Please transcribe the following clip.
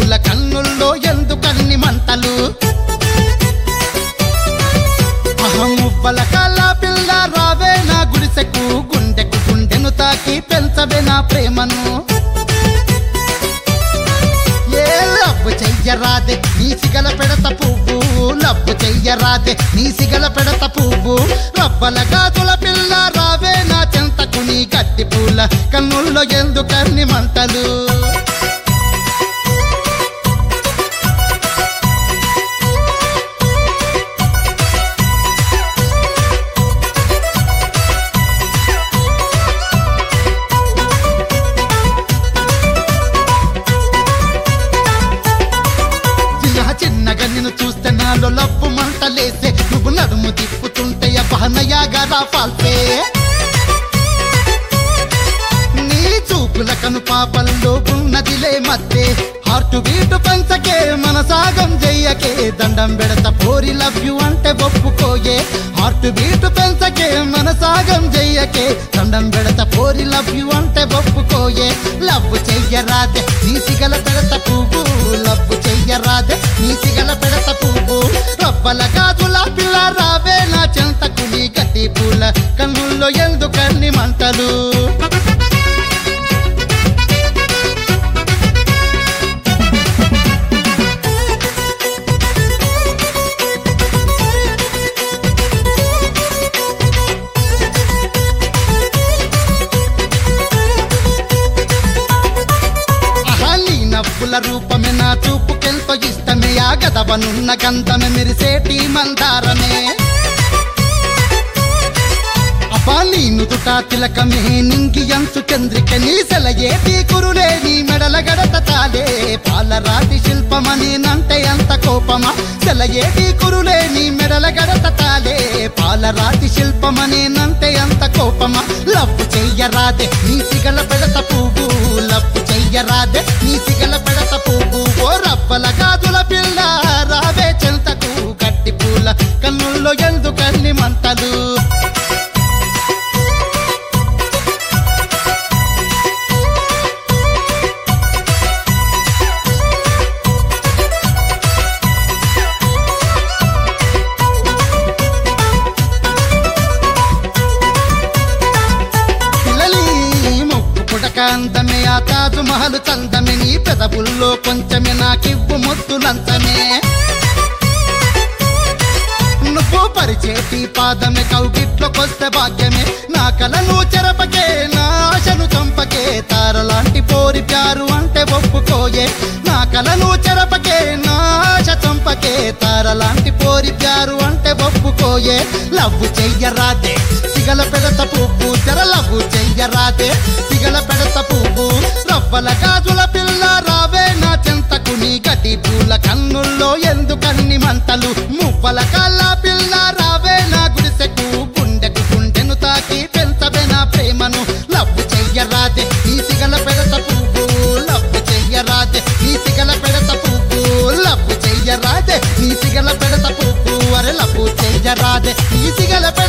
పూల కన్నుల్లో ఎందుకన్ని మంటలు అహమువ్వల కాల పిల్ల రావే నా గుడిసెకు గుండెకు గుండెను తాకి పెంచవే నా ప్రేమను ఏ లవ్వు చెయ్యరాదే నీ సిగల పెడత పువ్వు లవ్వు చెయ్యరాదే నీ సిగల పెడత పువ్వు రవ్వల గాజుల పిల్ల రావే నా చెంతకు నీ గట్టి పూల కన్నుల్లో ఎందుకన్ని మంటలు చిన్న చిన్నగా నిన్ను చూస్తే నాలో లవ్వు మంటలేసే నువ్వు నడుము తిప్పుతుంటే బహనయాగా రాఫాల్సే నీ చూపుల కను పాపల్లో ఉన్నదిలే మధ్య హార్ట్ బీటు పెంచకే మన సాగం చెయ్యకే దండం పెడత పోరి లవ్ యు అంటే ఒప్పుకోయే హార్ట్ బీటు పెంచకే మన సాగం చెయ్యకే దండం పెడత పోరి లవ్ యు అంటే ఒప్పుకోయే లవ్ చెయ్యరాదే నీ సిగల పెడత పువ్వు లవ్ చెయ్యరాదే నీ సిగల పెడత పువ్వు రవ్వల గాజుల పిల్ల రావే నా చెంతకు నీ గట్టి పూల కన్నుల్లో ఎందుకన్ని మంటలు ఆహా, నీ నవ్వుల రూపమే నా చూపుకెంతో ఇష్టమే ఆ గదవనున్న గంధమే మెరిసేటి మందారమే అబ్బా నీ నుదుట తిలకమే నింగి అంచు చంద్రిక నీ సెలయేటి కురులే నీ మెడల గడత తాలే పాలరాతి శిల్పమని నంటే అంత కోపమా సెలయేటి కురులే నీ మెడల గడత తాలే పాలరాతి శిల్పమని నంటే అంత కోపమా లవ్వు చెయ్యరాదే నీ సిగల పెడత పువ్వు లవ్వు చెయ్యరాదే నీ సిగల పెడత పువ్వు ఓ రవ్వల గాజుల పిల్ల రావే చెంతకు గట్టి పూల కన్నుల్లో ఎందుకన్ని మంటలు పిల్లలి ముక్కు పుడక అందమే ఆ తాజు మహలు చందమే నీ పెదవుల్లో కొంచెమే నాకివ్వు ముద్దులంతమే నువ్వు పరిచేటి పాదమే కౌగిట్లోకొస్తే భాగ్యమే నా కలను చెరపకే నా ఆశను చంపకే తారలాంటి పోరి ప్యారు అంటే ఒప్పుకోయే నా కలను చెరపకే నా ఆశ చంపకే తారలాంటి పోరి ప్యారు అంటే ఒప్పుకోయే లవ్వు చెయ్యరాదే సిగల పెడత పువ్వు తెర లవ్వు చెయ్యరాదే సిగల పెడత పువ్వు రవ్వల గాజుల పిల్ల రావే నా చెంతకు నీ గటి పూల కన్నుల్లో ఎందుకన్ని మంటలు మువ్వల కాళ్ళ పిల్ల రావే నా గుడిసెకు గుండెకు గుండెను తాకి పెంచవే నా ప్రేమను లవ్వు చెయ్యరాదే నీ సిగల పెడత పువ్వు లవ్వు చెయ్యరాదే నీ సిగల పెడత పువ్వు లవ్వు చెయ్యరాదే నీ సిగల పెడత పువ్వు అరే లవ్వు చెయ్యరాదే నీ సిగల